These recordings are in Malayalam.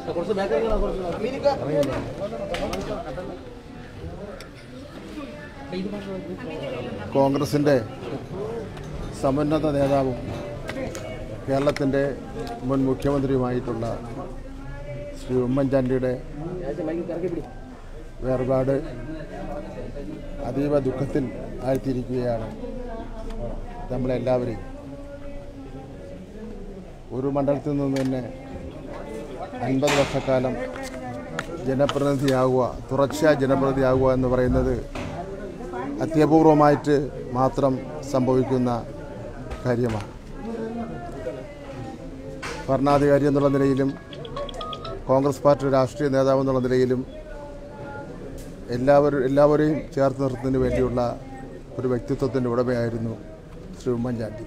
കോൺഗ്രസിൻ്റെ സമുന്നത നേതാവും കേരളത്തിൻ്റെ മുൻ മുഖ്യമന്ത്രിയുമായിട്ടുള്ള ശ്രീ ഉമ്മൻചാണ്ടിയുടെ വേർപാട് അതീവ ദുഃഖത്തിൽ ആഴ്ത്തിയിരിക്കുകയാണ് നമ്മളെല്ലാവരെയും ഒരു മണ്ഡലത്തിൽ നിന്ന് തന്നെ അൻപത് വർഷക്കാലം ജനപ്രതിനിധിയാകുക തുടർച്ചയായ ജനപ്രതിനിധിയാകുക എന്ന് പറയുന്നത് അത്യപൂർവമായിട്ട് മാത്രം സംഭവിക്കുന്ന കാര്യമാണ് ഭരണാധികാരി എന്നുള്ള നിലയിലും കോൺഗ്രസ് പാർട്ടി രാഷ്ട്രീയ നേതാവ് എന്നുള്ള നിലയിലും എല്ലാവരും എല്ലാവരെയും ചേർത്ത് നിർത്തുന്നതിന് വേണ്ടിയുള്ള ഒരു വ്യക്തിത്വത്തിൻ്റെ ഉടമയായിരുന്നു ശ്രീ ഉമ്മൻചാണ്ടി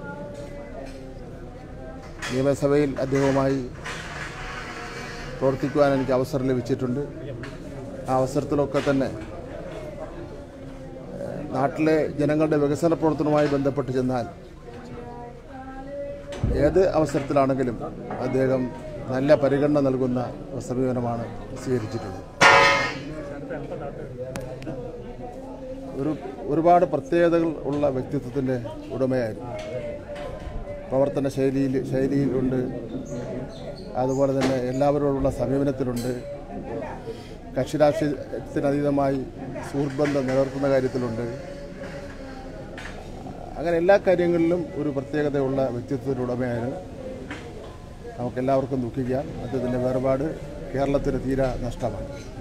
നിയമസഭയിൽ അദ്ദേഹവുമായി പ്രവർത്തിക്കുവാൻ എനിക്ക് അവസരം ലഭിച്ചിട്ടുണ്ട് ആ അവസരത്തിലൊക്കെ തന്നെ ഏഹ്, നാട്ടിലെ ജനങ്ങളുടെ വികസന പ്രവർത്തനവുമായി ബന്ധപ്പെട്ട് ചെന്നാൽ ഏത് അവസരത്തിലാണെങ്കിലും അദ്ദേഹം നല്ല പരിഗണന നൽകുന്ന സമീപനമാണ് സ്വീകരിച്ചിട്ടുള്ളത് ഒരു ഒരുപാട് പ്രത്യേകതകൾ ഉള്ള വ്യക്തിത്വത്തിൻ്റെ ഉടമയായിരുന്നു പ്രവർത്തന ശൈലിയിൽ ശൈലിയിലുണ്ട് അതുപോലെ തന്നെ എല്ലാവരോടുള്ള സമീപനത്തിലുണ്ട് കക്ഷിരാഷ്ട്രീയത്തിനതീതമായി സുഹൃത്ത് ബന്ധം നിലനിർത്തുന്ന കാര്യത്തിലുണ്ട് അങ്ങനെ എല്ലാ കാര്യങ്ങളിലും ഒരു പ്രത്യേകതയുള്ള വ്യക്തിത്വത്തിൻ്റെ ഉടമയാണ് നമുക്കെല്ലാവർക്കും ദുഃഖിക്കാം അദ്ദേഹത്തിൻ്റെ വേർപാട് കേരളത്തിന് തീരെ നഷ്ടമാണ്